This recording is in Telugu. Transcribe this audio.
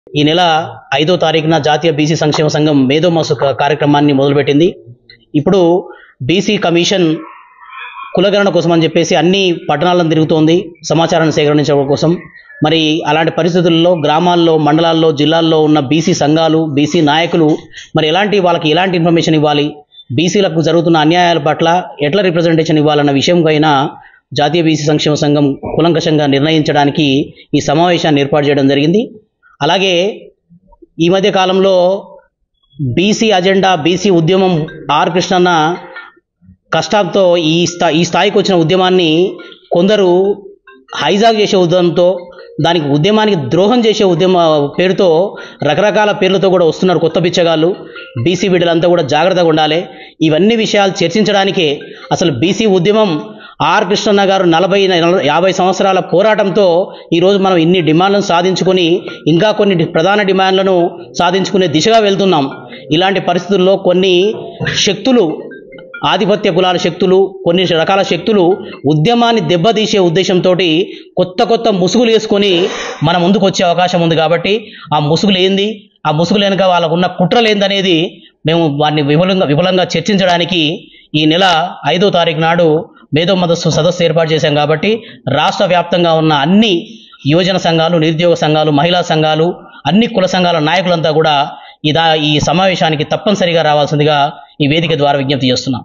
ఈ నెల ఐదో తారీఖున జాతీయ బీసీ సంక్షేమ సంఘం మేధోమాసు క- కార్యక్రమాన్ని మొదలుపెట్టింది ఇప్పుడు బీసీ కమిషన్ కులగణన కోసం అని చెప్పేసి అన్ని పట్టణాలను తిరుగుతోంది సమాచారాన్ని సేకరించడం కోసం మరి అలాంటి పరిస్థితుల్లో గ్రామాల్లో మండలాల్లో జిల్లాల్లో ఉన్న బీసీ సంఘాలు బీసీ నాయకులు మరి ఎలాంటి వాళ్ళకి ఎలాంటి ఇన్ఫర్మేషన్ ఇవ్వాలి బీసీలకు జరుగుతున్న అన్యాయాల పట్ల ఎట్లా రిప్రజెంటేషన్ ఇవ్వాలన్న విషయంపైన జాతీయ బీసీ సంక్షేమ సంఘం కులంకషంగా నిర్ణయించడానికి ఈ సమావేశాన్ని ఏర్పాటు చేయడం జరిగింది అలాగే ఈ మధ్య కాలంలో బీసీ అజెండా బీసీ ఉద్యమం ఆర్ కృష్ణన్న కష్టాలతో ఈ స్థా ఈ స్థాయికి వచ్చిన ఉద్యమాన్ని కొందరు హైజాక్ చేసే ఉద్యమంతో దానికి ఉద్యమానికి ద్రోహం చేసే ఉద్యమ పేరుతో రకరకాల పేర్లతో కూడా వస్తున్నారు కొత్త బిచ్చగాళ్ళు బీసీ బిడ్డలంతా కూడా జాగ్రత్తగా ఉండాలి ఇవన్నీ విషయాలు చర్చించడానికే అసలు బీసీ ఉద్యమం ఆర్ కృష్ణన్న గారు నలభై నల- యాభై సంవత్సరాల పోరాటంతో ఈరోజు మనం ఇన్ని డిమాండ్లను సాధించుకొని ఇంకా కొన్ని డి- ప్రధాన డిమాండ్లను సాధించుకునే దిశగా వెళ్తున్నాం ఇలాంటి పరిస్థితుల్లో కొన్ని శక్తులు ఆధిపత్య కులాల శక్తులు కొన్ని రకాల శక్తులు ఉద్యమాన్ని దెబ్బతీసే ఉద్దేశంతో కొత్త కొత్త ముసుగులు వేసుకొని మన ముందుకు వచ్చే అవకాశం ఉంది కాబట్టి ఆ ముసుగులు ఏంది ఆ ముసుగులు వెనుక వాళ్ళకు ఉన్న కుట్రలు ఏందనేది మేము వాటిని విపులంగా విపులంగా చర్చించడానికి ఈ నెల ఐదో తారీఖు నాడు మేధో మదస్సు సదస్సు ఏర్పాటు చేశాం కాబట్టి రాష్ట్ర వ్యాప్తంగా ఉన్న అన్ని యువజన సంఘాలు నిరుద్యోగ సంఘాలు మహిళా సంఘాలు అన్ని కుల సంఘాల నాయకులంతా కూడా ఈ దా ఈ సమావేశానికి తప్పనిసరిగా రావాల్సిందిగా ఈ వేదిక ద్వారా విజ్ఞప్తి చేస్తున్నాం